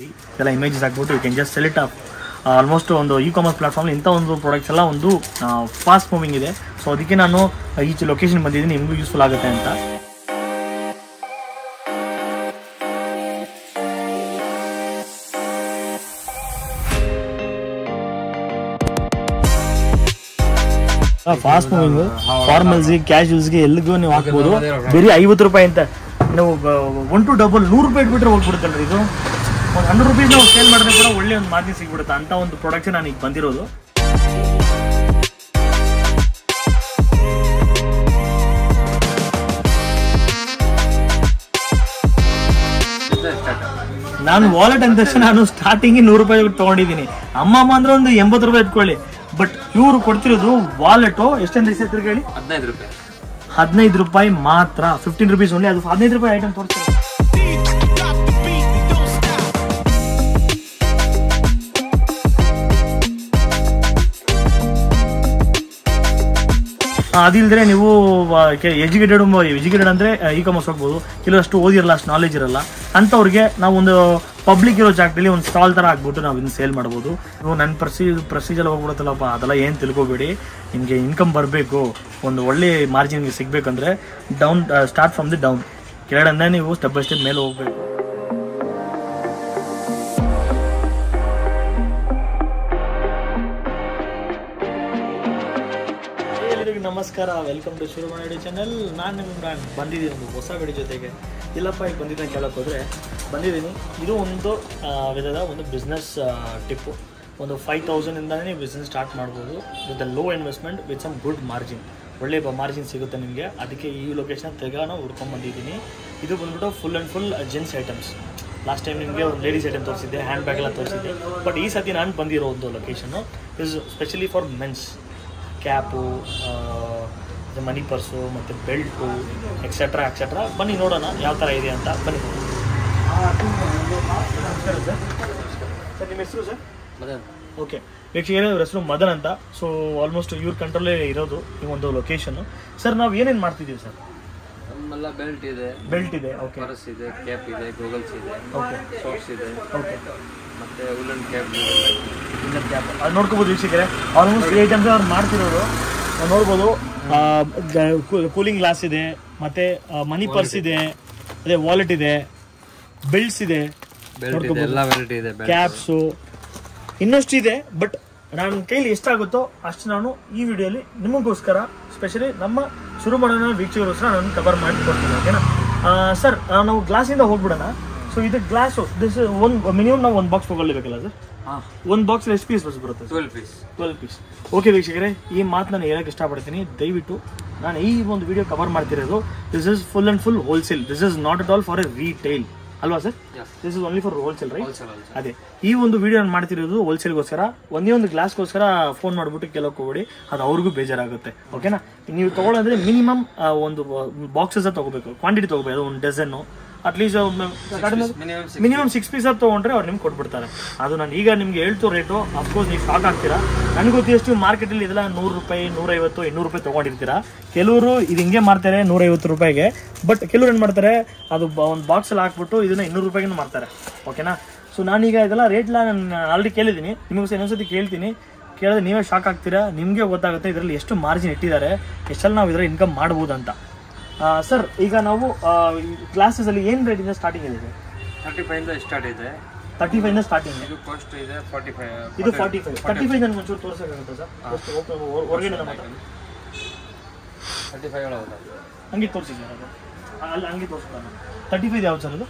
ಎಲ್ಲ ಇಮೇಜಸ್ ಹಾಕ್ಬಿಟ್ಟು you can just select up almost ಒಂದು ಇ ಕಾಮರ್ಸ್ ಪ್ಲಾಟ್ಫಾರ್ಮ್ ಇಂಥ ಒಂದು ಪ್ರಾಡಕ್ಟ್ಸ್ ಎಲ್ಲ ಒಂದು ಫಾಸ್ಟ್ ಮೂವಿಂಗ್ ಇದೆ ಸೊ ಅದಕ್ಕೆ ನಾನು ಈ ಲೊಕೇಶನ್ ಬಂದಿದ್ದೀನಿ ನಿಮಗೂ ಯೂಸ್ಫುಲ್ ಆಗುತ್ತೆ ಅಂತ ಫಾಸ್ಟ್ ಮೂವಿಂಗ್ ಫಾರ್ಮಲ್ಸ್ಗೆ ಕ್ಯಾಶುವಲ್ಸ್ಗೆ ಎಲ್ಲಿಗೂ ನೀವು ಹಾಕ್ಬೋದು ಬರೀ ಐವತ್ತು ರೂಪಾಯಿ ಅಂತ ನಾವು ಒನ್ ಟು ಡಬಲ್ ನೂರು ರೂಪಾಯಿ ಇಟ್ಬಿಟ್ರೆ ಹೋಗ್ಬಿಡುತ್ತಲ್ರಿ ಇದು ಒಂದು ಹಂಡ್ರೆಡ್ ರುಪೀಸ್ ನಾವು ಸೇಲ್ ಮಾಡಿದ್ರೆ ಕೂಡ ಒಳ್ಳೆ ಒಂದು ಮಾರ್ಜಿನ್ ಸಿಗ್ಬಿಡುತ್ತೆ ಅಂತ ಒಂದು ಪ್ರಾಡಕ್ಟ್ ನಾನು ಈಗ ಬಂದಿರೋದು ನಾನು ವಾಲೆಟ್ ಅಂದ ತಕ್ಷಣ ನಾನು ಸ್ಟಾರ್ಟಿಂಗ್ ನೂರು ರೂಪಾಯಿ ತಗೊಂಡಿದ್ದೀನಿ ಅಮ್ಮ ಅಮ್ಮ ಅಂದ್ರೆ ಒಂದು ಎಂಬತ್ತು ರೂಪಾಯಿ ಇಟ್ಕೊಳ್ಳಿ ಬಟ್ ಇವರು ಕೊಡ್ತಿರೋದು ವಾಲೆಟು ಎಷ್ಟಂತ ಹೆಸರು ಹೇಳಿ ಹದಿನೈದು ರೂಪಾಯಿ ಹದಿನೈದು ರೂಪಾಯಿ ಮಾತ್ರ ಫಿಫ್ಟೀನ್ ರುಪೀಸ್ ಓನ್ಲಿ ಅದು ಹದಿನೈದು ರೂಪಾಯಿ ಐಟಮ್ ತೋರಿಸ್ತಾರೆ ಅದಿಲ್ಲದೆ ನೀವು ಎಜುಕೇಟೆಡ್ ಎಜುಕೇಟೆಡ್ ಅಂದ್ರೆ ಇ ಕಾಮರ್ಸ್ ಹೋಗ್ಬೋದು ಕೆಲವಷ್ಟು ಓದಿರಲ್ಲ ಅಷ್ಟು ನಾಲೆಜ್ ಇರಲ್ಲ ಅಂಥವ್ರಿಗೆ ನಾವು ಒಂದು ಪಬ್ಲಿಕ್ ಇರೋ ಜಾಗದಲ್ಲಿ ಒಂದು ಸ್ಟಾಲ್ ತರ ಹಾಕ್ಬಿಟ್ಟು ನಾವು ಇದನ್ನ ಸೇಲ್ ಮಾಡ್ಬೋದು ನೀವು ನನ್ನ ಪ್ರಸಿ ಪ್ರೊಸೀಜರ್ ಹೋಗ್ಬಿಡುತ್ತಲ್ಲಪ್ಪ ಅದೆಲ್ಲ ಏನು ತಿಳ್ಕೊಬೇಡಿ ನಿಮಗೆ ಇನ್ಕಮ್ ಬರಬೇಕು ಒಂದು ಒಳ್ಳೆ ಮಾರ್ಜಿನ್ ಸಿಗ್ಬೇಕಂದ್ರೆ down start from the down ಕೆಳಗಡೆ ನೀವು ಸ್ಟೆಪ್ ಬೈ ಸ್ಟೆಪ್ ಮೇಲೆ ಹೋಗ್ಬೇಕು ಎಲ್ಲರಿಗೂ ನಮಸ್ಕಾರ ವೆಲ್ಕಮ್ ಟು ಶುರು ಮಾಡಿ ಚಾನಲ್ ನಾನು ನಿಮ್ಮ ಬ್ರ್ಯಾಂಡ್ ಬಂದಿದ್ದೀನಿ ಒಂದು ಹೊಸ ವಿಡಿಯೋ ಜೊತೆಗೆ ಇಲ್ಲಪ್ಪ ಈಗ ಬಂದಿದ್ದೆ ಕೇಳಕ್ಕೆ ಹೋದರೆ ಬಂದಿದ್ದೀನಿ ಇದು ಒಂದು ಆ, ವಿಧದ ಒಂದು ಬಿಸ್ನೆಸ್ ಟಿಪ್ಪು ಒಂದು ಫೈವ್ ತೌಸಂಡಿಂದನೇ ನೀವು ಬಿಸ್ನೆಸ್ ಸ್ಟಾರ್ಟ್ ಮಾಡ್ಬೋದು with low investment with some good margin ಒಳ್ಳೆ ಮಾರ್ಜಿನ್ ಸಿಗುತ್ತೆ ನಿಮಗೆ ಅದಕ್ಕೆ ಈ ಲೊಕೇಶನ್ ತೆಗ ನಾವು ಹುಡ್ಕೊಂಡ್ ಬಂದಿದ್ದೀನಿ ಇದು ಬಂದ್ಬಿಟ್ಟು full and full gents items last time ನಿಮಗೆ ಒಂದು ಲೇಡೀಸ್ ಐಟಮ್ ತೋರಿಸಿದ್ದೆ ಹ್ಯಾಂಡ್ ಬ್ಯಾಗ್ ಎಲ್ಲ ತೋರಿಸಿದ್ದೆ ಬಟ್ ಈ ಸತಿ ನಾನು ಬಂದಿರೋ ಒಂದು ಲೊಕೇಶನ್ನು is specially for mens cap money purse ಮತ್ತು ಬೆಲ್ಟು ಎಕ್ಸೆಟ್ರಾ ಎಕ್ಸೆಟ್ರಾ ಬನ್ನಿ ನೋಡೋಣ ಯಾವ ಥರ ಇದೆ ಅಂತ ಬನ್ನಿ ಸರ್ ನಿಮ್ಮ ಹೆಸರು ಸರ್ ಮದನ್ ಓಕೆ ವೀಕ್ಷಕರೇ ಇವ್ರ ಹೆಸರು ಮದನ್ ಅಂತ ಸೊ ಆಲ್ಮೋಸ್ಟ್ ಇವ್ರ ಕಂಟ್ರೋಲೇ ಇರೋದು ಈ ಒಂದು ಲೊಕೇಶನ್ನು ಸರ್ ನಾವು ಏನೇನು ಮಾಡ್ತಿದ್ದೀವಿ ಸರ್ ನಮ್ಮೆಲ್ಲ ಬೆಲ್ಟ್ ಇದೆ ಬೆಲ್ಟ್ ಇದೆ ಓಕೆ ಪರ್ಸ್ ಇದೆ ಕ್ಯಾಪ್ ಇದೆ ಗೂಗಲ್ಸ್ ಇದೆ ಓಕೆ ಸಾಕ್ಸ್ ಇದೆ ಓಕೆ ಮತ್ತೆ ಉಲ್ಲನ್ ಕ್ಯಾಪ್ ಇನ್ನೊಂದು ಕ್ಯಾಪ್ ಅದು ನೋಡ್ಕೋಬೋದು ವೀಕ್ಷಕರೇ ಆಲ್ಮೋಸ್ಟ್ ಏಟ್ ಅಂತ ಅವ್ರು ಮಾಡ್ತಿರೋದು ನಾವು ನೋಡ್ಬೋದು ಕೂಲಿಂಗ್ ಗ್ಲಾಸ್ ಇದೆ ಮತ್ತೆ ಮನಿ ಪರ್ಸ್ ಇದೆ ಅದೇ ವಾಲೆಟ್ ಇದೆ ಬೆಲ್ಟ್ಸ್ ಇದೆ ಬೆಲ್ಟ್ ಇದೆ ಎಲ್ಲ ವೆರೈಟಿ ಇದೆ ಬೆಲ್ಟ್ ಕ್ಯಾಪ್ಸು ಇನ್ನಷ್ಟು ಇದೆ ಬಟ್ ನನ್ನ ಕೈಲಿ ಎಷ್ಟಾಗುತ್ತೋ ಅಷ್ಟು ನಾನು ಈ ವಿಡಿಯೋಲಿ ನಿಮಗೋಸ್ಕರ ಸ್ಪೆಷಲಿ ನಮ್ಮ ಶುರು ಮಾಡೋಣ ವೀಕ್ಷಕರಿಗೋಸ್ಕರ ನಾನು ಕವರ್ ಮಾಡಿ ಕೊಡ್ತೀನಿ ಓಕೆನಾ ಸರ್ ನಾವು ಗ್ಲಾಸಿಂದ ಹೋಗ್ಬಿಡೋಣ ಸೊ ಇದು ಗ್ಲಾಸು ದಿಸ್ ಒಂದು ಮಿನಿಮಮ್ ನಾವು ಒಂದು ಬಾಕ್ಸ್ ತೊಗೊಳ್ಬೇಕಲ್ಲ ಸರ್ ಹಾಂ ಒಂದು ಬಾಕ್ಸ್ ಎಷ್ಟು ಪೀಸ್ ಬರುತ್ತೆ twelve piece twelve piece okay ವೀಕ್ಷಕರೇ ಈ ಮಾತು ನಾನು ಹೇಳಕ್ಕೆ ಇಷ್ಟಪಡ್ತೀನಿ ದಯವಿಟ್ಟು ನಾನು ಈ ಒಂದು ವಿಡಿಯೋ ಕವರ್ ಮಾಡ್ತಿರೋದು this is full and full wholesale this is not at all for a retail ಅಲ್ವಾ sir Yes. This is only for wholesale right wholesale wholesale ಅದೇ ಈ ಒಂದು ವಿಡಿಯೋ ನಾನು ಮಾಡ್ತಿರೋದು ಹೋಲ್ಸೇಲ್ಗೋಸ್ಕರ ಒಂದೇ ಒಂದು ಗ್ಲಾಸ್ಗೋಸ್ಕರ ಫೋನ್ ಮಾಡಿಬಿಟ್ಟು ಕೇಳೋಕೆ ಹೋಗ್ಬೇಡಿ ಅದು ಅವ್ರಿಗೂ ಬೇಜಾರಾಗುತ್ತೆ ಓಕೆನಾ ನೀವು ತಗೊಳ್ಳೋದ್ರೆ ಮಿನಿಮಮ್ ಒಂದು ಬಾಕ್ಸಸ್ ತಗೋಬೇಕು ಕ್ವಾಂಟಿಟಿ ತಗೋಬೇಕು ಒಂದು ಡಜನ್ನು at least minimum minimum six piece ಅದು ತೊಗೊಂಡ್ರೆ ಅವ್ರು ನಿಮ್ಗೆ ಕೊಟ್ಬಿಡ್ತಾರೆ ಅದು ನಾನು ಈಗ ನಿಮ್ಗೆ ಹೇಳ್ತು ರೇಟು ಅಫ್ಕೋರ್ಸ್ ನೀವು ಶಾಕ್ ಆಗ್ತೀರಾ ನನಗೆ ಗೊತ್ತಿಷ್ಟು ಮಾರ್ಕೆಟಲ್ಲಿ ಇದೆಲ್ಲ ನೂರು ರೂಪಾಯಿ ನೂರೈವತ್ತು ಇನ್ನೂರು ರೂಪಾಯಿ ತೊಗೊಂಡಿರ್ತೀರಾ ಕೆಲವರು ಇದು ಹಿಂಗೆ ಮಾಡ್ತಾರೆ ನೂರೈವತ್ತು ರೂಪಾಯಿಗೆ ಬಟ್ ಕೆಲವ್ರು ಏನು ಮಾಡ್ತಾರೆ ಅದು ಒಂದು ಬಾಕ್ಸಲ್ಲಿ ಹಾಕ್ಬಿಟ್ಟು ಇದನ್ನ ಇನ್ನೂರು ರೂಪಾಯಿಗೂ ಮಾಡ್ತಾರೆ ಓಕೆನಾ ಸೊ ನಾನೀಗ ಇದೆಲ್ಲ ರೇಟ್ಲ ನಾನು ಆಲ್ರೆಡಿ ಕೇಳಿದ್ದೀನಿ ನಿಮಗೋಸ್ಕರ ಇನ್ನೊಂದ್ಸತಿ ಕೇಳ್ತೀನಿ ಕೇಳಿದ್ರೆ ನೀವೇ ಶಾಕ್ ಆಗ್ತೀರಾ ನಿಮಗೆ ಗೊತ್ತಾಗುತ್ತೆ ಇದರಲ್ಲಿ ಎಷ್ಟು ಮಾರ್ಜಿನ್ ಇಟ್ಟಿದ್ದಾರೆ ಎಷ್ಟೆಲ್ಲ ನಾವು ಇದರಲ್ಲಿ ಇನ್ಕಮ್ ಮಾಡ್ಬೋದು ಅಂತ ಸರ್ ಈಗ ನಾವು ಕ್ಲಾಸಸ್ ಅಲ್ಲಿ ಏನು ರೇಟಿಂದ ಸ್ಟಾರ್ಟಿಂಗ್ ಇದೆ ತರ್ಟಿ ಫೈವ್ ಇಂದ ಸ್ಟಾರ್ಟ್ ಇದೆ ತರ್ಟಿ ಫೈವ್ ಸ್ಟಾರ್ಟಿಂಗ್ ಇದು ಕಾಸ್ಟ್ ಇದೆ ಫಾರ್ಟಿ ಫೈವ್ ಇದು ಫಾರ್ಟಿ ಫೈವ್ ತರ್ಟಿ ಫೈವ್ ನನಗೆ ಒಂಚೂರು ತೋರಿಸೋಕ್ಕಾಗುತ್ತೆ ಸರ್ ಜಸ್ಟ್ ಓಪನ್ ಹೊರಗಡೆ ನಮ್ಮ ಹತ್ರ. ತರ್ಟಿ ಫೈವ್ ಒಳಗೆ ಹಂಗೆ ತೋರಿಸಿ ಸರ್ ಅದು ಅಲ್ಲಿ ಹಂಗೆ ತೋರಿಸ್ತಾನೆ ತರ್ಟಿ ಫೈವ್ ಯಾವ್ದು ಸರ್ ಅದು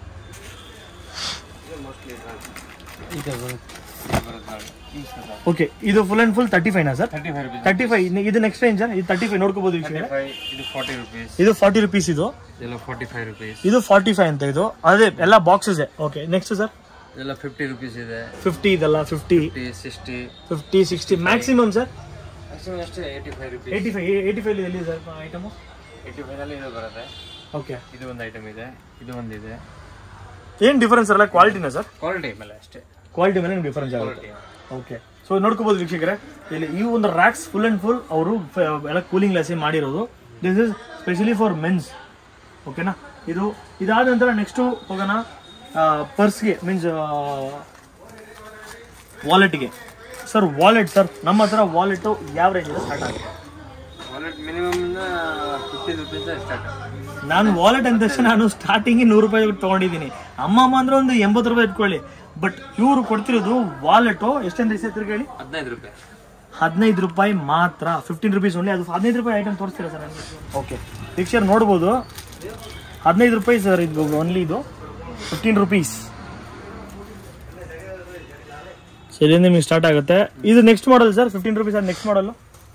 ಮೋಸ್ಟ್ಲಿ ಈಗ ಬರುತ್ತೆ ಓಕೆ ಇದು ಫುಲ್ ಆ್ಯಂಡ್ ಫುಲ್ ತರ್ಟಿ ಫೈವ್ನಾ sir thirty five rupees thirty five ಇದು ನೆಕ್ಸ್ಟ್ ರೇಂಜ್ ಇದು ತರ್ಟಿ ಫೈವ್ ನೋಡ್ಕೋಬೋದು ತರ್ಟಿ ವೀಕ್ಷಕರೇ ಫೈವ್ ಇದು ಫಾರ್ಟಿ ರುಪೀಸ್ ಇದು ಫಾರ್ಟಿ ರುಪೀಸ್ ಇದು ಇದೆಲ್ಲ ಫಾರ್ಟಿ ಫೈವ್ ರುಪೀಸ್ ಇದು ಫಾರ್ಟಿ ಫೈವ್ ಅಂತ ಇದು ಅದೇ ಎಲ್ಲ ಬಾಕ್ಸಸ್ ಓಕೆ ನೆಕ್ಸ್ಟ್ ಸರ್ ಇದೆಲ್ಲ ಫಿಫ್ಟಿ ರುಪೀಸ್ ಇದೆ ಫಿಫ್ಟಿ ಇದೆಲ್ಲ fifty fifty sixty fifty sixty maximum sir maximum ಅಷ್ಟೇ eighty five rupees eighty five eighty five ಎಲ್ಲಿ ಸರ್ ಐಟಮು ಏಯ್ಟಿ ಫೈವ್ನಲ್ಲಿ ಇದು ಬರುತ್ತೆ ಓಕೆ ಇದು ಒಂದು ಐಟಮ್ ಇದೆ ಇದು ಒಂದಿದೆ ಏನು ಡಿಫರೆನ್ಸ್ ಅಲ್ಲ ಕ್ವಾಲಿಟಿನ ಸರ್ ಕ್ವಾಲಿಟಿ ಮೇಲೆ ಅಷ್ಟೇ ಕ್ವಾಲಿಟಿ ಮೇಲೆ ನಿಮ್ಗೆ ಡಿಫರೆನ್ಸ್ ಆಗುತ್ತೆ ಕ್ವಾಲಿಟಿ ಓಕೆ ಸೊ ನೋಡ್ಕೋಬಹುದು ವೀಕ್ಷಕರೇ ಇಲ್ಲಿ ಈ ಒಂದು ರ್ಯಾಕ್ಸ್ ಫುಲ್ ಅಂಡ್ ಫುಲ್ ಅವರು ಎಲ್ಲ ಕೂಲಿಂಗ್ ಗ್ಲಾಸೇ ಮಾಡಿರೋದು this is specially for mens ಓಕೆನಾ ಇದು ಇದಾದ ನಂತರ ನೆಕ್ಸ್ಟ್ ಹೋಗೋಣ ಪರ್ಸ್ಗೆ ಮೀನ್ಸ್ ವಾಲೆಟ್ಗೆ ಸರ್ ವಾಲೆಟ್ ಸರ್ ನಮ್ಮ ಹತ್ರ ವಾಲೆಟು ಯಾವ ರೇಂಜಿಂದ ಸ್ಟಾರ್ಟ್ ಆಗುತ್ತೆ wallet minimum fifty rupees start ನಾನು ವಾಲೆಟ್ ಅಂದ ತಕ್ಷಣ ನಾನು ಸ್ಟಾರ್ಟಿಂಗ್ ನೂರು ರೂಪಾಯಿ ತೊಗೊಂಡಿದ್ದೀನಿ ಅಮ್ಮಮ್ಮ ಅಂದ್ರೆ ಒಂದು ಎಂಬತ್ತು ರೂಪಾಯಿ ಇಟ್ಕೊಳ್ಳಿ ಬಟ್ ಇವರು ಕೊಡ್ತಿರೋದು ವಾಲೆಟು ಎಷ್ಟೆಂದ್ರೆ ಹೆಸರು ಹೇಳಿ ಹದಿನೈದು ರೂಪಾಯಿ ಹದಿನೈದು ರೂಪಾಯಿ ಮಾತ್ರ ಫಿಫ್ಟೀನ್ ರುಪೀಸ್ ಓನ್ಲಿ ಅದು ಹದಿನೈದು ರೂಪಾಯಿ ಐಟಮ್ ತೋರಿಸ್ತೀರಾ ಸರ್ ನನಗೆ ಓಕೆ ಪಿಕ್ಚರ್ ನೋಡ್ಬೋದು ಹದಿನೈದು ರೂಪಾಯಿ ಸರ್ ಇದು ಓನ್ಲಿ ಇದು ಫಿಫ್ಟೀನ್ ರುಪೀಸ್ ಸೊ ಇಲ್ಲಿಂದ ನಿಮಗೆ ಸ್ಟಾರ್ಟ್ ಆಗುತ್ತೆ ಇದು next model sir fifteen rupees ಅದು ನೆಕ್ಸ್ಟ್ ಮಾಡಲ್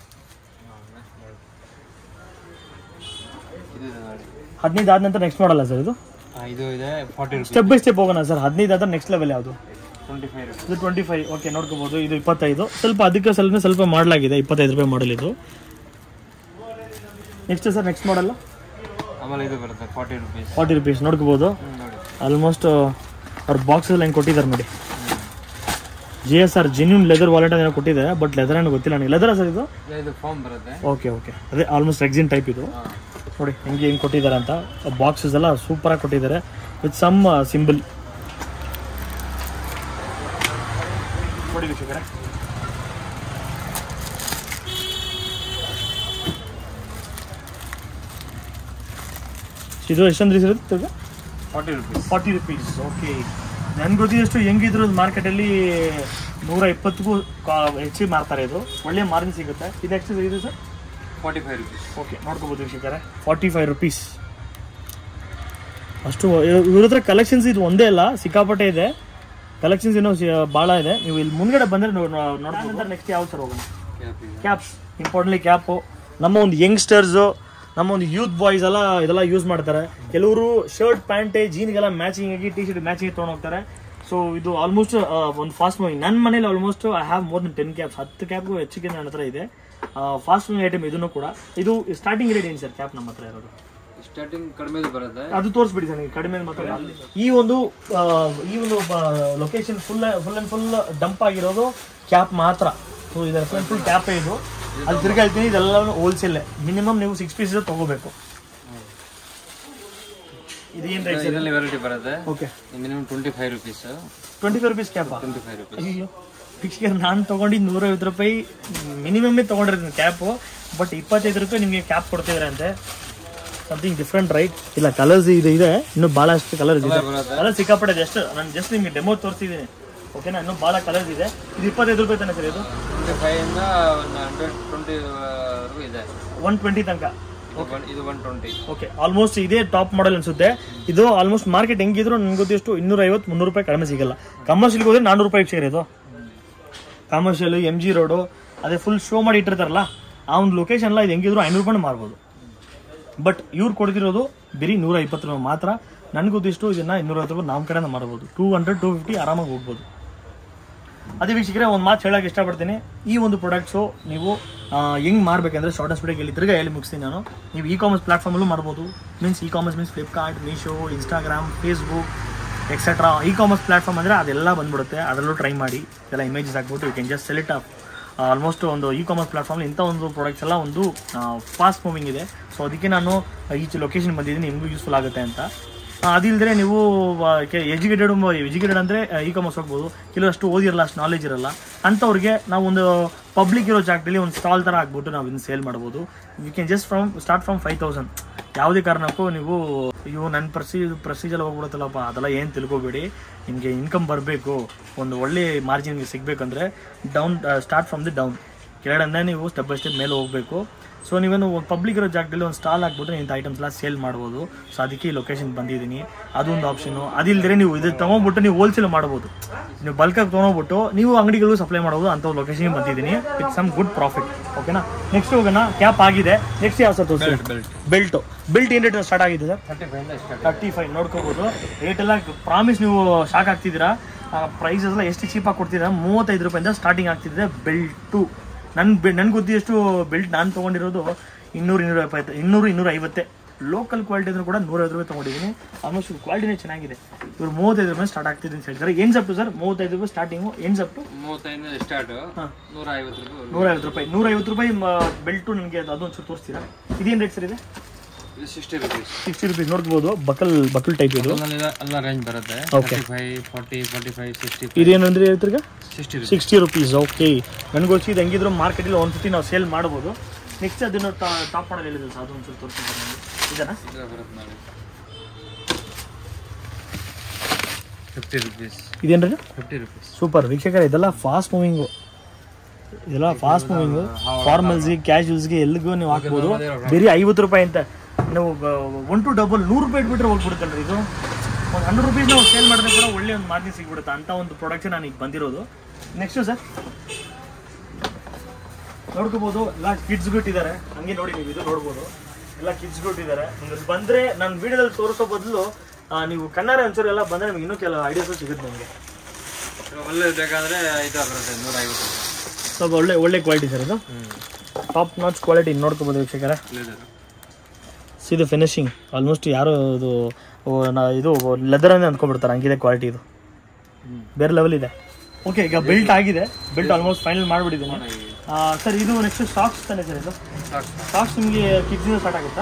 ಇದು ಇದೆ ನೋಡಿ ಹದಿನೈದು ಆದ ನಂತರ ನೆಕ್ಸ್ಟ್ ಮಾಡಲ್ಲ ಸರ್ ಇದು ಆ, ಇದು ಇದೆ forty rupees step by step ಹೋಗೋಣ ಸರ್ ಹದಿನೈದು ಆದ್ರೆ ನೆಕ್ಸ್ಟ್ ಲೆವೆಲ್ ಯಾವುದು ಟ್ವೆಂಟಿ ಫೈವ್ ರುಪೀಸ್ ಇದು ಟ್ವೆಂಟಿ ಫೈವ್ ಓಕೆ ನೋಡ್ಕೋಬಹುದು ಇದು ಇಪ್ಪತ್ತೈದು ಸ್ವಲ್ಪ ಅದಕ್ಕೆ ಸ್ವಲ್ಪ ಸ್ವಲ್ಪ ಮಾಡಲಾಗಿದೆ ಇಪ್ಪತ್ತೈದು ರೂಪಾಯಿ ಮಾಡಲ್ ಇದು ನೆಕ್ಸ್ಟ್ ಸರ್ ನೆಕ್ಸ್ಟ್ ಮಾಡಲ್ಲ ಆಮೇಲೆ ಇದು ಬರುತ್ತೆ ಫಾರ್ಟಿ ರುಪೀಸ್ ಫಾರ್ಟಿ ರುಪೀಸ್ ನೋಡ್ಕೋಬಹುದು ನೋಡಿ ಆಲ್ಮೋಸ್ಟ್ ಅವ್ರ ಬಾಕ್ಸ್ ಎಲ್ಲ ಹೆಂಗೆ ಕೊಟ್ಟಿದ್ದಾರೆ ನೋಡಿ G S R genuine leather wallet ಏನೋ ಕೊಟ್ಟಿದೆ ಬಟ್ ಲೆದರ್ ಏನು ಗೊತ್ತಿಲ್ಲ ನನಗೆ ಲೆದರ್ ಸರ್ ಇದು ಇಲ್ಲ, ಇದು ಫಾರ್ಮ್ ಬರುತ್ತೆ ಓಕೆ ಓಕೆ ಅದೇ ಆಲ್ಮೋಸ್ಟ್ ಎಕ್ಸಿನ್ ಟೈಪ್ ಇದು ಹಾ. ನೋಡಿ ಹೆಂಗೆ ಹೆಂಗೆ ಕೊಟ್ಟಿದ್ದಾರೆ ಅಂತ ಬಾಕ್ಸಸ್ ಎಲ್ಲ ಸೂಪರಾಗಿ ಕೊಟ್ಟಿದ್ದಾರೆ ವಿತ್ ಸಮ್ ಸಿಂಬಲ್ ನೋಡಿ ವೀಕ್ಷಕರೇ ಇದು ಎಷ್ಟೊಂದು ಇರುತ್ತೆ forty rupees forty rupees okay ನನ್ಗೆ ಗೊತ್ತಿದಷ್ಟು ಹೆಂಗಿದ್ರು ಮಾರ್ಕೆಟಲ್ಲಿ ನೂರ ಇಪ್ಪತ್ತಿಗೂ ಹೆಚ್ಚಿಗೆ ಮಾರ್ತಾರೆ ಇದು ಒಳ್ಳೆ ಮಾರ್ಜಿನ್ ಸಿಗುತ್ತೆ ಇದು ಎಷ್ಟು ಇದು sir forty five rupees okay ನೋಡ್ಕೋಬೋದು ವೀಕ್ಷಕರೇ ಫಾರ್ಟಿ ಫೈವ್ ರುಪೀಸ್ ಅಷ್ಟು ಇವ್ರ ಹತ್ರ ಕಲೆಕ್ಷನ್ಸ್ ಇದು ಒಂದೇ ಅಲ್ಲ ಸಿಕ್ಕಾಪಟ್ಟೆ ಇದೆ ಕಲೆಕ್ಷನ್ಸ್ ಏನೋ ಸಿ- ಭಾಳ ಇದೆ ನೀವು ಇಲ್ಲಿ ಮುಂದ್ಗಡೆ ಬಂದರೆ ನೋಡ್ಬೋದು ನೆಕ್ಸ್ಟ್ ಯಾವ ಸರ್ ಹೋಗೋಣ ಕ್ಯಾಪ್ ಇದೆ ಕ್ಯಾಪ್ಸ್ ಇಂಪಾರ್ಟೆಂಟ್ಲಿ ಕ್ಯಾಪು ನಮ್ಮ ಒಂದು ಯಂಗ್ಸ್ಟರ್ಸು ನಮ್ಮ ಒಂದು ಯೂತ್ ಬಾಯ್ಸ್ ಎಲ್ಲ ಇದೆಲ್ಲ ಯೂಸ್ ಮಾಡ್ತಾರೆ ಕೆಲವರು ಶರ್ಟ್ ಪ್ಯಾಂಟ್ ಜೀನ್ಗೆಲ್ಲ ಮ್ಯಾಚಿಂಗ್ ಆಗಿ ಟಿ ಶರ್ಟ್ ಮ್ಯಾಚಿಂಗ್ ತೊಗೊಂಡು ಹೋಗ್ತಾರೆ ಸೊ ಇದು ಆಲ್ಮೋಸ್ಟ್ ಒಂದು ಫಾಸ್ಟ್ ಮೂವಿಂಗ್ ನನ್ನ ಮನೇಲಿ almost I have more than ten caps ಹತ್ತು ಕ್ಯಾಪ್ಗೂ ಹೆಚ್ಚಿಗೆ ನನ್ನ ಹತ್ರ ಇದೆ ಫಾಸ್ಟ್ ಮೂವಿಂಗ್ ಐಟಮ್ ಇದನ್ನು ಕೂಡ ಇದು ಸ್ಟಾರ್ಟಿಂಗ್ ರೇಟ್ ಏನು ಸರ್ ಕ್ಯಾಪ್ ನಮ್ಮ ಹತ್ರ ಇರೋದು ಸ್ಟಾರ್ಟಿಂಗ್ ಕಡಿಮೆ ಬರುತ್ತೆ ಅದು ತೋರಿಸ್ಬಿಡಿ ಸರ್ ನಿಮಗೆ ಕಡಿಮೆ ಮಾತ್ರ ಈ ಒಂದು ಆ, ಈ ಒಂದು location full full and full dump ಆಗಿರೋದು ಕ್ಯಾಪ್ ಮಾತ್ರ ಸೊ ಇದರ ಫುಲ್ ಫುಲ್ ಕ್ಯಾಪೇ ಇದು ಅಲ್ಲಿ ತಿರ್ಗಿ ಹೇಳ್ತೀನಿ ಇದೆಲ್ಲ ಹೋಲ್ಸೇಲ್ ಮಿನಿಮಮ್ ನೀವು ಸಿಕ್ಸ್ ಪೀಸಸ್ ತಗೋಬೇಕು ಇದು ಏನು ರೇಟ್ ಇದರಲ್ಲಿ ವೆರೈಟಿ ಬರುತ್ತೆ okay minimum twenty five rupees twenty five rupees ಕ್ಯಾಪಾ ಟ್ವೆಂಟಿ ಫೈವ್ ರುಪೀಸ್ ಅಯ್ಯೋ ಫಿಕ್ಸ್ಗೆ ನಾನು ತೊಗೊಂಡಿದ್ದು ನೂರೈವತ್ತು ರೂಪಾಯಿ ಮಿನಿಮಮ್ಮೇ ತೊಗೊಂಡಿರ್ತೀನಿ ಕ್ಯಾಪು ಬಟ್ ಇಪ್ಪತ್ತೈದು ರೂಪಾಯಿ ನಿಮಗೆ ಕ್ಯಾಪ್ ಕೊಡ್ತಿದ್ರೆ ಅಂತೆ ಸಮಥಿಂಗ್ ಡಿಫ್ರೆಂಟ್ ರೈಟ್ ಇಲ್ಲ ಕಲರ್ಸ್ ಇದು ಇದೆ ಇನ್ನೂ ಭಾಳಷ್ಟು ಕಲರ್ಸ್ ಇದೆ ಬರುತ್ತೆ ಕಲರ್ ಸಿಕ್ಕಾಪಟ್ಟೆ ಇದೆ ಎಷ್ಟು ನಾನು ಜಸ್ಟ್ ನಿಮಗೆ ಡೆಮೋ ತೋರಿಸಿದ್ದೀನಿ ಓಕೆನಾ ಇನ್ನೂ ಭಾಳ ಕಲರ್ಸ್ ಇದೆ ಇದು ಇಪ್ಪತ್ತೈದು ರೂಪಾಯಿ ತಾನೆ ಸರ್ ಇದು ಟ್ವೆಂಟಿ ಫೈವ್ ಇಂದ ಒಂದು ಹಂಡ್ರೆಡ್ ಟ್ವೆಂಟಿ ವರೆಗೂ ಇದೆ ಒನ್ ಟ್ವೆಂಟಿ ತನಕ ಇದು ಒನ್ ಇದು ಒನ್ ಟ್ವೆಂಟಿ ಓಕೆ ಆಲ್ಮೋಸ್ಟ್ ಇದೇ ಟಾಪ್ ಮಾಡೆಲ್ ಅನ್ಸುತ್ತೆ ಇದು ಆಲ್ಮೋಸ್ಟ್ ಮಾರ್ಕೆಟ್ ಹೆಂಗಿದ್ರು ನನ್ಗೆ ಗೊತ್ತಿಷ್ಟು ಇನ್ನೂರ ಐವತ್ತು ಮುನ್ನೂರು ರೂಪಾಯಿ ಕಡಿಮೆ ಸಿಗಲ್ಲ ಕಮರ್ಷಿಯಲ್ಗೆ ಹೋದ್ರೆ ನಾನ್ನೂರು ರೂಪಾಯಿ ಸಿಗರಿ ಇದು ಕಮರ್ಷಿಯಲ್ ಎಮ್ ಜಿ ರೋಡು ಅದೇ ಫುಲ್ ಶೋ ಮಾಡಿ ಇಟ್ಟಿರ್ತಾರಲ್ಲ ಆ ಒಂದು ಲೊಕೇಶನ್ ಎಲ್ಲ ಇದು ಹೆಂಗಿದ್ರು ಐನೂರು ರೂಪಾಯಿ ಮಾರ್ಬೋದು ಬಟ್ ಇವ್ರು ಕೊಡ್ತಿರೋದು ಬರೀ ನೂರ ಇಪ್ಪತ್ತು ರೂಪಾಯಿ ಮಾತ್ರ ನನಗೆ ಗೊತ್ತಿಷ್ಟು ಇದನ್ನ ಇನ್ನೂರೈವತ್ತು ರೂಪಾಯಿ ನಮ್ಮ ಕಡೆಯಿಂದ ಮಾಡ್ಬೋದು ಟೂ ಹಂಡ್ರೆಡ್ ಟೂ ಫಿಫ್ಟಿ ಆರಾಮಾಗಿ ಹೋಗ್ಬೋದು ಅದೇ ವೀಕ್ಷಕರೇ ಒಂದು ಮಾತು ಹೇಳಕ್ಕೆ ಇಷ್ಟಪಡ್ತೀನಿ ಈ ಒಂದು ಪ್ರಾಡಕ್ಟ್ಸು ನೀವು ಹೆಂಗೆ ಮಾರಬೇಕಂದ್ರೆ ಶಾರ್ಟೆಸ್ಟ್ ವಿಡಿಯೋಗೆ ಹೇಳಿ ತಿರ್ಗಾ ಹೇಳಿ ಮುಗಿಸ್ತೀನಿ ನಾನು ನೀವು ಇ ಕಾಮರ್ಸ್ ಪ್ಲಾಟ್ಫಾರ್ಮಲ್ಲೂ ಮಾಡ್ಬೋದು means e commerce means Flipkart Meesho Instagram Facebook etcetera e commerce platform ಅಂದರೆ ಅದೆಲ್ಲ ಬಂದ್ಬಿಡುತ್ತೆ ಅದರಲ್ಲೂ ಟ್ರೈ ಮಾಡಿ ಇದೆಲ್ಲ ಇಮೇಜಸ್ ಹಾಕ್ಬಿಟ್ಟು you can just select up almost ಒಂದು ಇ ಕಾಮರ್ಸ್ ಪ್ಲಾಟ್ಫಾರ್ಮ್ ಇಂಥ ಒಂದು ಪ್ರಾಡಕ್ಟ್ಸ್ ಎಲ್ಲ ಒಂದು ಫಾಸ್ಟ್ ಮೂವಿಂಗ್ ಇದೆ ಸೊ ಅದಕ್ಕೆ ನಾನು ಈ ಲೊಕೇಶನ್ ಬಂದಿದ್ದೀನಿ ನಿಮಗೂ ಯೂಸ್ಫುಲ್ ಆಗುತ್ತೆ ಅಂತ ಅದಿಲ್ಲದೆ ನೀವು ಎಜುಕೇಟೆಡ್ ಎಜುಕೇಟೆಡ್ ಅಂದರೆ ಇ ಕಾಮರ್ಸ್ ಹೋಗ್ಬೋದು ಕೆಲವಷ್ಟು ಓದಿರಲ್ಲ ಅಷ್ಟು ನಾಲೆಜ್ ಇರಲ್ಲ ಅಂಥವ್ರಿಗೆ ನಾವು ಒಂದು ಪಬ್ಲಿಕ್ ಇರೋ ಜಾಗದಲ್ಲಿ ಒಂದು ಸ್ಟಾಲ್ ಥರ ಹಾಕ್ಬಿಟ್ಟು ನಾವು ಇದನ್ನ ಸೇಲ್ ಮಾಡ್ಬೋದು you can just from start from five thousand ಯಾವುದೇ ಕಾರಣಕ್ಕೂ ನೀವು ಇವು ನನ್ನ ಪ್ರಸಿ ಪ್ರೊಸೀಜರ್ ಹೋಗ್ಬಿಡುತ್ತಲ್ಲಪ್ಪ ಅದೆಲ್ಲ ಏನು ತಿಳ್ಕೊಬೇಡಿ ನಿಮಗೆ ಇನ್ಕಮ್ ಬರಬೇಕು ಒಂದು ಒಳ್ಳೆ ಮಾರ್ಜಿನ್ ಸಿಗಬೇಕಂದ್ರೆ down start from the down ಕೆಳಗಡೆ ನೀವು ಸ್ಟೆಪ್ ಬೈ ಸ್ಟೆಪ್ ಮೇಲೆ ಹೋಗಬೇಕು ಸೊ ನೀವೇನು ಒಂದು ಪಬ್ಲಿಕ್ ಇರೋ ಜಾಗದಲ್ಲಿ ಒಂದು ಸ್ಟಾಲ್ ಹಾಕ್ಬಿಟ್ರೆ ಇಂಥ ಐಟಮ್ಸ್ ಎಲ್ಲ ಸೇಲ್ ಮಾಡ್ಬೋದು ಸೊ ಅದಕ್ಕೆ ಈ ಲೊಕೇಶನ್ ಬಂದಿದ್ದೀನಿ ಅದೊಂದು ಆಪ್ಷನು ಅದಿಲ್ಲದೆ ನೀವು ಇದು ತೊಗೊಂಡ್ಬಿಟ್ಟು ನೀವು ಹೋಲ್ಸೇಲ್ ಮಾಡ್ಬೋದು ನೀವು ಬಲ್ಕಾಗಿ ತೊಗೊಂಡ್ಬಿಟ್ಟು ನೀವು ಅಂಗಡಿಗಳು ಸಪ್ಲೈ ಮಾಡ್ಬೋದು ಅಂತ ಒಂದು ಲೊಕೇಶನ್ಗೆ ಬಂದಿದ್ದೀನಿ ವಿತ್ ಸಮ್ ಗುಡ್ ಪ್ರಾಫಿಟ್ ಓಕೆನಾ ನೆಕ್ಸ್ಟ್ ಹೋಗೋಣ ಕ್ಯಾಪ್ ಆಗಿದೆ ನೆಕ್ಸ್ಟ್ ಯಾವ ಸರ್ ತೋರಿಸಿ ಬೆಲ್ಟ್ ಬೆಲ್ಟು ಬೆಲ್ಟ್ ಏನು ರೇಟ್ ಸ್ಟಾರ್ಟ್ ಆಗಿದೆ ಸರ್ ತರ್ಟಿ ಫೈವ್ ಇಂದ ಸ್ಟಾರ್ಟ್ ತರ್ಟಿ ಫೈವ್ ನೋಡ್ಕೋಬೋದು ರೇಟ್ ಎಲ್ಲ ಪ್ರಾಮಿಸ್ ನೀವು ಶಾಕ್ ಆಗ್ತಿದ್ದೀರಾ ಪ್ರೈಸಸ್ ಎಲ್ಲ ಎಷ್ಟು ಚೀಪಾಗಿ ಕೊಡ್ತೀರಾ ಮೂವತ್ತೈದು ರೂಪಾಯಿಂದ ಸ್ಟಾರ್ಟಿಂಗ್ ಆಗ್ತಿದೆ ಬೆಲ್ಟು ನನ್ನ ಬೆ ನನ್ಗೆ ಗೊತ್ತಿಷ್ಟು ಬೆಲ್ಟ್ ನಾನು ತೊಗೊಂಡಿರೋದು ಇನ್ನೂರು ಇನ್ನೂರ ಎಪ್ಪತ್ತು ಇನ್ನೂರು ಇನ್ನೂರ ಐವತ್ತೆ ಲೋಕಲ್ ಕ್ವಾಲಿಟಿ ಅಂದ್ರೂ ಕೂಡ ನೂರೈವತ್ತು ರೂಪಾಯಿ ತೊಗೊಂಡಿದ್ದೀನಿ ಆಲ್ಮೋಸ್ಟ್ ಕ್ವಾಲಿಟಿನೇ ಚೆನ್ನಾಗಿದೆ ಇವರು ಮೂವತ್ತೈದು ರೂಪಾಯಿ ಸ್ಟಾರ್ಟ್ ಆಗ್ತಿದೆ ಅಂತ ಹೇಳ್ತಾರೆ ಏನು ಸಪ್ಟು ಸರ್ ಮೂವತ್ತೈದು ರೂಪಾಯಿ ಸ್ಟಾರ್ಟಿಂಗು ಏನು ಸಪ್ಟು ಮೂವತ್ತೈದು ಸ್ಟಾರ್ಟ್ ಹಾಂ ನೂರ ಐವತ್ತು ರೂಪಾಯಿ ನೂರೈವತ್ತು ರೂಪಾಯಿ ನೂರೈವತ್ತು ರೂಪಾಯಿ ಬೆಲ್ಟು ನನಗೆ ಅದು ಅದೊಂಚೂರು ತೋರಿಸ್ತೀರಾ ಇದೇನು ರೇಟ್ ಸರ್ ಇದೆ ಇದು ಸಿಕ್ಸ್ಟಿ ರುಪೀಸ್ ಸಿಕ್ಸ್ಟಿ ರುಪೀಸ್ ನೋಡ್ಬೋದು ಬಕಲ್ ಬಕಲ್ ಟೈಪ್ ಇದು ಎಲ್ಲ ರೇಂಜ್ ಬರುತ್ತೆ Okay. Five forty forty five sixty ಇದೇನಂದ್ರೆ ಹೇಳ್ತಿರ್ಗ sixty rupees sixty rupees okay ನನಗೋಚಿ ಇದು ಹೆಂಗಿದ್ರು ಮಾರ್ಕೆಟಲ್ಲಿ ಒನ್ ಫಿಫ್ಟಿ ನಾವು ಸೇಲ್ ಮಾಡ್ಬೋದು ನೆಕ್ಸ್ಟ್ ಅದನ್ನು ಟಾಪ್ ಮಾಡಲ್ ಹೇಳಿದ್ರು ಸರ್ ಅದೊಂದು ಸ್ವಲ್ಪ ತೋರಿಸ್ತೀನಿ ನನಗೆ ಇದನ್ನ ಬರುತ್ತೆ ನೋಡಿ ಫಿಫ್ಟಿ ರುಪೀಸ್ ಇದೇನ್ರಿ ಫಿಫ್ಟಿ ರುಪೀಸ್ ಸೂಪರ್ ವೀಕ್ಷಕರ ಇದೆಲ್ಲ ಫಾಸ್ಟ್ ಮೂವಿಂಗು ಇದೆಲ್ಲ ಫಾಸ್ಟ್ ಮೂವಿಂಗು ಫಾರ್ಮಲ್ಸ್ಗೆ ಕ್ಯಾಶುವಲ್ಸ್ಗೆ ಎಲ್ಲಿಗೂ ನೀವು ಹಾಕ್ಬೋದು ಬರೀ ಐವತ್ತು ರೂಪಾಯಿ ಅಂತ ನಾವು ಒನ್ ಟು ಡಬಲ್ ನೂರು ರೂಪಾಯಿ ಇಟ್ಬಿಟ್ರೆ ಹೋಗ್ಬಿಡುತ್ತಲ್ರಿ ಇದು ಒಂದು ಹಂಡ್ರೆಡ್ ರುಪೀಸ್ ನಾವು ಸೇಲ್ ಮಾಡಿದ್ರೆ ಕೂಡ ಒಳ್ಳೆ ಒಂದು ಮಾರ್ಜಿನ್ ಸಿಗ್ಬಿಡುತ್ತೆ ಅಂತ ಒಂದು ಪ್ರಾಡಕ್ಟ್ ನಾನು ಈಗ ಬಂದಿರೋದು ನೆಕ್ಸ್ಟು ಸರ್ ನೋಡ್ಕೋಬೋದು ಎಲ್ಲ ಕಿಡ್ಸ್ ಇಟ್ಟಿದ್ದಾರೆ ಹಂಗೆ ನೋಡಿ ನೀವು ಇದು ನೋಡ್ಬೋದು ಎಲ್ಲ ಕಿಡ್ಸ್ ಇಟ್ಟಿದ್ದಾರೆ ನಿಮ್ಗೆ ಬಂದರೆ ನಾನು ವಿಡಿಯೋದಲ್ಲಿ ತೋರಿಸೋ ಬದಲು ನೀವು ಕನ್ನಡ ಒಂಚೂರು ಎಲ್ಲ ಬಂದರೆ ನಿಮ್ಗೆ ಇನ್ನೂ ಕೆಲವು ಐಡಿಯಾಸು ಸಿಗುತ್ತೆ ನಿಮಗೆ ಒಳ್ಳೆ ಬೇಕಾದ್ರೆ ಐದು ಬರುತ್ತೆ ನೂರ ಐವತ್ತು ರೂಪಾಯಿ ಸ್ವಲ್ಪ ಒಳ್ಳೆ ಒಳ್ಳೆ ಕ್ವಾಲಿಟಿ ಸರ್ ಇದು ಹ್ಞೂ ಟಾಪ್ ನಾಚ್ ಕ್ವಾಲಿಟಿ ನೋಡ್ಕೋಬೋದು ವೀಕ್ಷಕರ ಇದು ಫಿನಿಶಿಂಗ್ ಆಲ್ಮೋಸ್ಟ್ ಯಾರು ಇದು ಓ, ನಾ- ಇದು ಲೆದರ್ ಅಂತ ಅಂದ್ಕೊಂಡ್ಬಿಡ್ತಾರೆ ಹಂಗಿದೆ ಕ್ವಾಲಿಟಿ ಇದು ಹ್ಞೂ ಬೇರೆ ಲೆವೆಲ್ ಇದೆ ಓಕೆ ಈಗ ಬೆಲ್ಟ್ ಆಗಿದೆ ಬೆಲ್ಟ್ ಆಲ್ಮೋಸ್ಟ್ ಫೈನಲ್ ಮಾಡಿಬಿಟ್ಟಿದ್ದೀನಿ ಸರ್ ಇದು ನೆಕ್ಸ್ಟ್ ಸ್ಟಾಕ್ಸ್ ತಾನೆ ಸರ್ ಇದು ಸಾಕು ಸ್ಟಾಕ್ಸ್ ನಿಮಗೆ ಕಿಡ್ಸಿಂದ ಸ್ಟಾರ್ಟ್ ಆಗುತ್ತಾ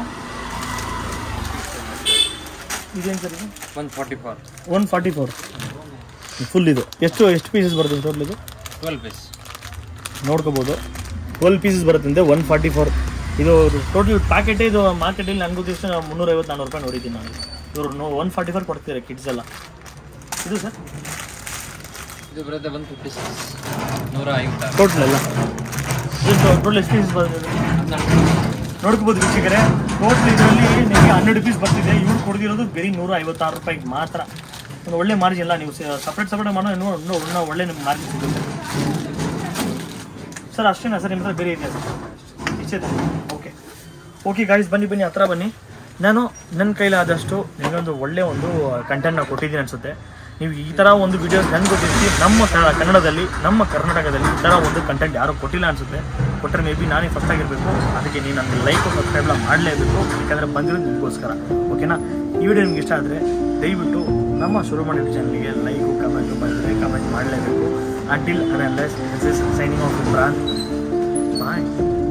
ಇದೇನು ಸರ್ ಇದು one forty four one forty four full ಇದು ಎಷ್ಟು ಎಷ್ಟು ಪೀಸಸ್ ಬರ್ತದೆ ಟೋಟಲ್ ಇದು ಟ್ವೆಲ್ ಪೀಸ್ ನೋಡ್ಕೋಬೋದು ಟ್ವೆಲ್ ಪೀಸಸ್ ಬರುತ್ತಂತೆ ಒನ್ ಫಾರ್ಟಿ ಫೋರ್ ಇದು ಟೋಟಲ್ ಪ್ಯಾಕೆಟೇ ಇದು ಮಾರ್ಕೆಟಲ್ಲಿ ನನಗೂ ದಿವಸ ಮುನ್ನೂರೈವತ್ತು ನಾನ್ನೂರು ರೂಪಾಯಿ ನೋಡಿದ್ದೀನಿ ನಾನು ಇವರು ನೋ ಒನ್ ಫಾರ್ಟಿ ಫೋರ್ ಕೊಡ್ತಿದ್ದಾರೆ ಕಿಡ್ಸ್ ಎಲ್ಲ ಇದು ಸರ್ ಇದು ಬರುತ್ತೆ ಒನ್ ಫಿಫ್ಟಿ ಸಿಕ್ಸ್ ನೂರ ಐವತ್ತಾರು ಟೋಟಲ್ ಎಲ್ಲ ಇದು ಟೋಟಲ್ ಎಷ್ಟು ಪೀಸಸ್ ಬರ್ತದೆ ನೋಡ್ಕೋಬೋದು ವೀಕ್ಷಕರೇ ಟೋಟಲ್ ಇದರಲ್ಲಿ ನಿಮಗೆ ಹನ್ನೆರಡು ಪೀಸ್ ಬರ್ತಿದೆ ಇವ್ರು ಕೊಡ್ದಿರೋದು ಬರೀ ನೂರ ಐವತ್ತಾರು ರೂಪಾಯಿಗೆ ಮಾತ್ರ ಒಂದು ಒಳ್ಳೆ ಮಾರ್ಜಿನ್ ಇಲ್ಲ ನೀವು ಸಪ್ರೇಟ್ ಸಪ್ರೇಟ್ ಮಾಡೋ ಇನ್ನೂ ಇನ್ನೂ ಇನ್ನೂ ಒಳ್ಳೆ ನಿಮ್ಗೆ ಮಾರ್ಜಿನ್ ಸಿಗುತ್ತೆ ಸರ್ ಅಷ್ಟೇನಾ ಸರ್ ನಿಮ್ಮ ಹತ್ರ ಬೇರೆ ಇದೆಯಾ ಸರ್ ಇಷ್ಟೇ ಓಕೆ ಓಕೆ ಗಾಯ್ಸ್ ಬನ್ನಿ ಬನ್ನಿ ಹತ್ರ ಬನ್ನಿ ನಾನು ನನ್ನ ಕೈಲಾದಷ್ಟು ನಿಮಗೊಂದು ಒಳ್ಳೆ ಒಂದು ಕಂಟೆಂಟ್ನ ಕೊಟ್ಟಿದ್ದೀನಿ ಅನಿಸುತ್ತೆ ನೀವು ಈ ಥರ ಒಂದು ವಿಡಿಯೋಸ್ ನನಗೆ ಗೊತ್ತಿರ್ತಿ ನಮ್ಮ ಕ- ಕನ್ನಡದಲ್ಲಿ ನಮ್ಮ ಕರ್ನಾಟಕದಲ್ಲಿ ಈ ಥರ ಒಂದು ಕಂಟೆಂಟ್ ಯಾರು ಕೊಟ್ಟಿಲ್ಲ ಅನಿಸುತ್ತೆ ಕೊಟ್ಟರೆ ಮೇ ಬಿ ನಾನೇ ಫಸ್ಟ್ ಆಗಿರಬೇಕು ಅದಕ್ಕೆ ನೀವು ನನಗೆ ಲೈಕ್ ಸಬ್ಸ್ಕ್ರೈಬ್ನ ಮಾಡಲೇಬೇಕು ಯಾಕಂದರೆ ಬಂದಿರೋದು ನಿಮಗೋಸ್ಕರ ಓಕೆನಾ ಈ ವಿಡಿಯೋ ನಿಮ್ಗೆ ಇಷ್ಟ ಆದರೆ ದಯವಿಟ್ಟು ನಮ್ಮ ಶುರು ಮಾಡಿದ ಚಾನಲ್ಗೆ ಲೈಕು ಕಮೆಂಟು ಬಂದರೆ ಕಮೆಂಟ್ ಮಾಡಲೇಬೇಕು until unless this is signing off brand bye